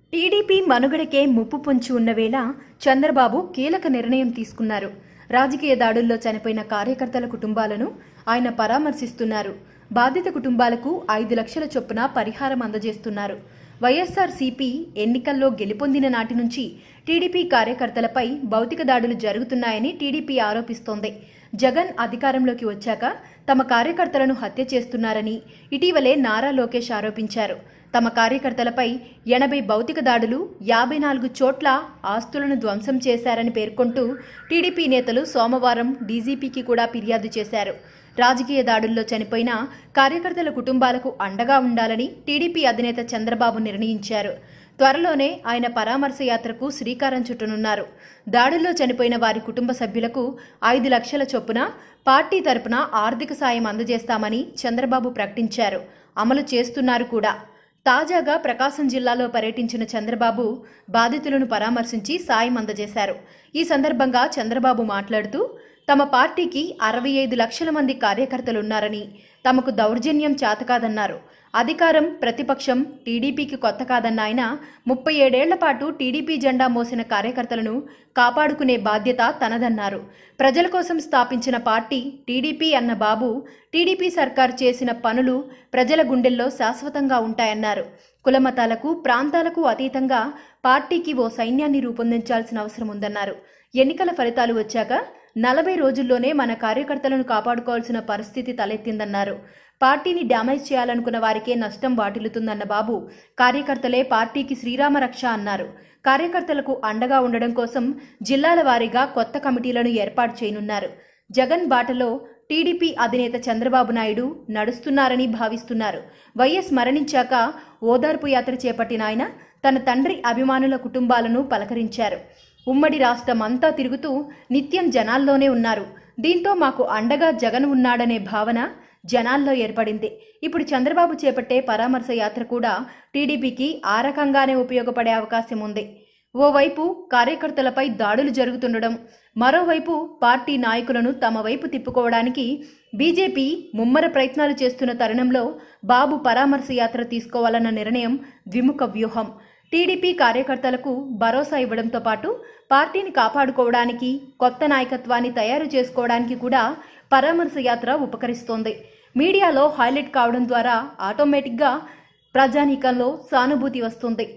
TDP మనుగడకే ముప్పు పొంచి ఉన్న వేళ చంద్రబాబు కీలక నిర్ణయం తీసుకున్నారు రాజకీయ దాడుల్లో చనిపోయిన కార్యకర్తల కుటుంబాలను ఆయన పరామర్శిస్తున్నారు బాధిత కుటుంబాలకు ఐదు లక్షల చొప్పున పరిహారం అందజేస్తున్నారు వైఎస్ఆర్ సిపి ఎన్నికల్లో గెలుపొందిన నాటి నుంచి టీడీపీ కార్యకర్తలపై భౌతిక దాడులు జరుగుతున్నాయని టీడీపీ ఆరోపిస్తోంది జగన్ అధికారంలోకి వచ్చాక తమ కార్యకర్తలను హత్య చేస్తున్నారని ఇటీవలే నారా లోకేష్ ఆరోపించారు తమ కార్యకర్తలపై ఎనభై భౌతిక దాడులు యాభై నాలుగు చోట్ల ఆస్తులను ధ్వంసం చేశారని పేర్కొంటూ టీడీపీ నేతలు సోమవారం డీజీపీకి కూడా ఫిర్యాదు చేశారు రాజకీయ దాడుల్లో చనిపోయిన కార్యకర్తల కుటుంబాలకు అండగా ఉండాలని టీడీపీ అధినేత చంద్రబాబు నిర్ణయించారు త్వరలోనే ఆయన పరామర్శ యాత్రకు శ్రీకారం చుట్టనున్నారు దాడుల్లో చనిపోయిన వారి కుటుంబ సభ్యులకు ఐదు లక్షల చొప్పున పార్టీ తరపున ఆర్థిక సాయం అందజేస్తామని చంద్రబాబు ప్రకటించారు అమలు చేస్తున్నారు కూడా తాజాగా ప్రకాశం జిల్లాలో పర్యటించిన చంద్రబాబు బాధితులను పరామర్శించి సాయం అందజేశారు ఈ సందర్భంగా చంద్రబాబు మాట్లాడుతూ తమ పార్టీకి అరవై ఐదు లక్షల మంది కార్యకర్తలున్నారని తమకు దౌర్జన్యం చేతకాదన్నారు అధికారం ప్రతిపక్షం టీడీపీకి కొత్త కాదన్న ఆయన ముప్పై ఏడేళ్ల పాటు టీడీపీ జెండా మోసిన కార్యకర్తలను కాపాడుకునే బాధ్యత తనదన్నారు ప్రజల కోసం స్థాపించిన పార్టీ టీడీపీ అన్న బాబు టీడీపీ సర్కార్ చేసిన పనులు ప్రజల గుండెల్లో శాశ్వతంగా ఉంటాయన్నారు కులమతాలకు ప్రాంతాలకు అతీతంగా పార్టీకి ఓ సైన్యాన్ని రూపొందించాల్సిన అవసరం ఉందన్నారు ఎన్నికల ఫలితాలు వచ్చాక నలభై రోజుల్లోనే మన కార్యకర్తలను కాపాడుకోవాల్సిన పరిస్థితి తలెత్తిందన్నారు పార్టీని డ్యామేజ్ చేయాలనుకున్న వారికే నష్టం వాటిల్లుతుందన్న బాబు కార్యకర్తలే పార్టీకి శ్రీరామ రక్ష అన్నారు కార్యకర్తలకు అండగా ఉండడం కోసం జిల్లాల వారీగా కొత్త కమిటీలను ఏర్పాటు చేయనున్నారు జగన్ బాటలో టీడీపీ అధినేత చంద్రబాబు నాయుడు నడుస్తున్నారని భావిస్తున్నారు వైఎస్ మరణించాక ఓదార్పు యాత్ర చేపట్టిన ఆయన తన తండ్రి అభిమానుల కుటుంబాలను పలకరించారు ఉమ్మడి రాష్ట్రం అంతా తిరుగుతూ నిత్యం జనాల్లోనే ఉన్నారు దీంతో మాకు అండగా జగన్ ఉన్నాడనే భావన జనాల్లో ఏర్పడింది ఇప్పుడు చంద్రబాబు చేపట్టే పరామర్శ యాత్ర కూడా టీడీపీకి ఆ రకంగానే ఉపయోగపడే అవకాశం ఉంది ఓవైపు కార్యకర్తలపై దాడులు జరుగుతుండడం మరోవైపు పార్టీ నాయకులను తమ వైపు తిప్పుకోవడానికి బీజేపీ ముమ్మర ప్రయత్నాలు చేస్తున్న తరుణంలో బాబు పరామర్శ యాత్ర తీసుకోవాలన్న నిర్ణయం ద్విముఖ వ్యూహం టీడీపీ కార్యకర్తలకు భరోసా ఇవ్వడంతో పాటు పార్టీని కాపాడుకోవడానికి కొత్త నాయకత్వాన్ని తయారు చేసుకోవడానికి కూడా పరామర్శ యాత్ర ఉపకరిస్తోంది మీడియాలో హైలైట్ కావడం ద్వారా ఆటోమేటిక్గా ప్రజానీకంలో సానుభూతి వస్తుంది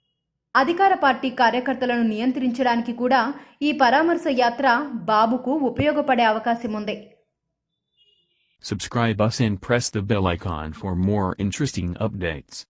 అధికార పార్టీ కార్యకర్తలను నియంత్రించడానికి కూడా ఈ పరామర్శ యాత్ర బాబుకు ఉపయోగపడే అవకాశం ఉంది Subscribe us and press the bell icon for more interesting updates.